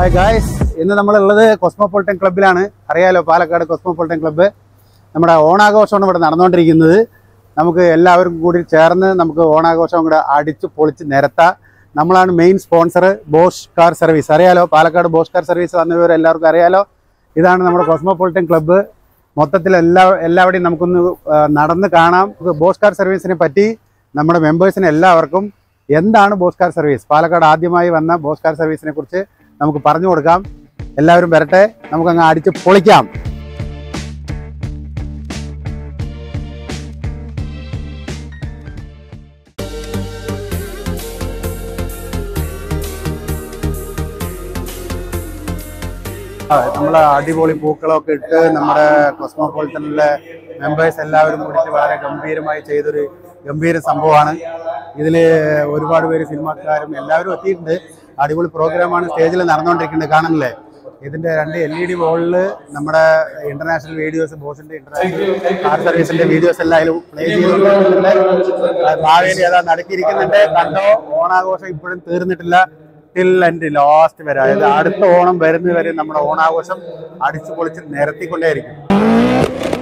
hi guys ഇന്ന് നമ്മളുള്ളത് cosmopolitan ക്ലബ്ബിലാണ് അറിയാലോ പാലക്കാട് കോസ്മോപൊളിറ്റൻ ക്ലബ്ബ് നമ്മുടെ ഓണാഘോഷമാണ് ഇവിടെ നടന്നുകൊണ്ടിരിക്കുന്നത് നമുക്ക് എല്ലാവരും കൂടി ചേർന്ന് നമുക്ക് ഓണാഘോഷം കൂടെ അടിച്ച് പൊളിച്ച് നിരത്താം നമ്മളാണ് main sponsor Bosch car service അറിയാലോ പാലക്കാട് ബോഷ് കാർ സർവീസ് വന്നവർ എല്ലാവർക്കും അറിയാലോ ഇതാണ് നമ്മുടെ കോസ്മോപൊളിറ്റൻ ക്ലബ്ബ് മൊത്തത്തിൽ എല്ലാ എല്ലാവരുടെയും നമുക്കൊന്ന് ആ, നടന്ന് കാണാം ബോസ് കാർ സർവീസിനെ പറ്റി നമ്മുടെ മെമ്പേഴ്സിന് എല്ലാവർക്കും എന്താണ് ബോസ് കാർ സർവീസ് പാലക്കാട് ആദ്യമായി വന്ന ബോസ് കാർ സർവീസിനെ കുറിച്ച് നമുക്ക് പറഞ്ഞു കൊടുക്കാം എല്ലാവരും വരട്ടെ നമുക്കങ്ങ് അടിച്ച് പൊളിക്കാം നമ്മൾ അടിപൊളി പൂക്കളമൊക്കെ ഇട്ട് നമ്മുടെ കോസ്മോപോളിറ്റനിലെ മെമ്പേഴ്സ് എല്ലാവരും കൂടിയിട്ട് വളരെ ഗംഭീരമായി ചെയ്തൊരു ഗംഭീര സംഭവമാണ് ഇതിൽ ഒരുപാട് പേര് സിനിമാക്കാരും എല്ലാവരും എത്തിയിട്ടുണ്ട് അടിപൊളി പ്രോഗ്രാമാണ് സ്റ്റേജിൽ നടന്നുകൊണ്ടിരിക്കുന്നത് കാണുന്നില്ലേ ഇതിന്റെ രണ്ട് എൽ ഇ ഡി ബോളിൽ നമ്മുടെ ഇന്റർനാഷണൽ വീഡിയോസ് ബോസിന്റെ ഇന്റർനാഷണൽ കാർ സർവീസിന്റെ വീഡിയോസ് എല്ലാം അതിൽ പ്ലേ ചെയ്തുകൊണ്ടിരിക്കുന്നുണ്ട് ഭാവിയിൽ ഏതാ നടക്കിയിരിക്കുന്നുണ്ട് കണ്ടോ ഓണാഘോഷം ഇപ്പോഴും തീർന്നിട്ടില്ല ടിൽ ആൻഡ് ലാസ്റ്റ് വരെ അതായത് അടുത്ത ഓണം വരുന്നവരെ നമ്മുടെ ഓണാഘോഷം അടിച്ചു പൊളിച്ച് നിരത്തിക്കൊണ്ടേയിരിക്കും